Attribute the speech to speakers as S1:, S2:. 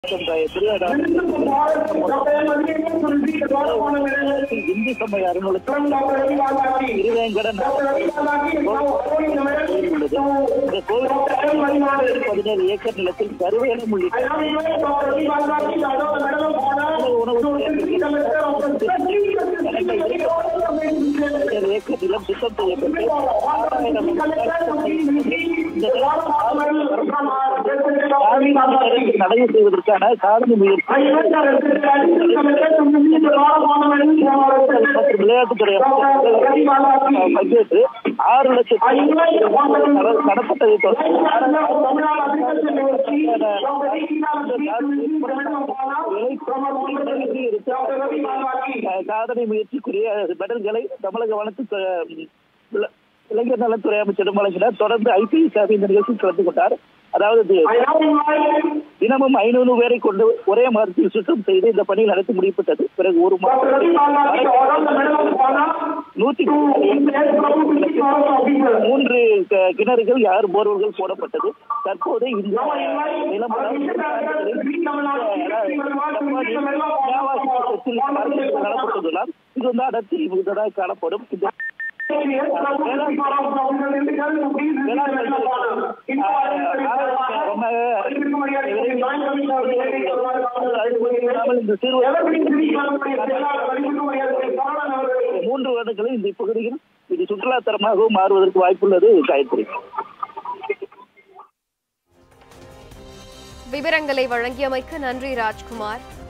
S1: இந்து சமய அறநிலையத்தில் திருவேங்கடன் கோயில் உள்ளது இந்த கோவில் பதினேழு ஏக்கர் நிலத்தில் கருவேலம் உள்ளிட்ட பதினேழு ஏக்கர் நிலம் சுத்தம் செய்யப்பட்டு ஆறாயிரம் இந்த சாதிக்கு தடை செய்வதற்கான சாதனை முயற்சி மற்றும் விளையாட்டுத்துறை அமைச்சர் பங்கேற்று ஆறு லட்சம் கடப்பட்டதை சாதனை முயற்சிக்குரிய மெடல்களை தமிழக வனத்து இளைஞர் நலத்துறை அமைச்சரும் வழங்கினார் தொடர்ந்து ஐபிஎஸ் இந்த நிகழ்ச்சியில் கலந்து கொண்டார் அதாவது தினமும் ஐநூறு பேரை கொண்டு ஒரே மாதத்தில் சுத்தம் செய்து இந்த பணி நடத்தி முடிக்கப்பட்டது பிறகு ஒரு மாதம் நூத்தி மூன்று கிணறுகள் யார் போர்வர்கள் போடப்பட்டது தற்போது இந்த நிலம் நடப்பட்டதுனால் இது வந்து அடர்த்தி மிகுந்ததாக காணப்படும் இந்த இந்த மூன்று வருடங்களில் இந்த இப்பகுதியில் இது சுற்றுலா தரமாகவும் மாறுவதற்கு வாய்ப்புள்ளது காயத்ரி
S2: விவரங்களை வழங்கியமைக்கு நன்றி ராஜ்குமார்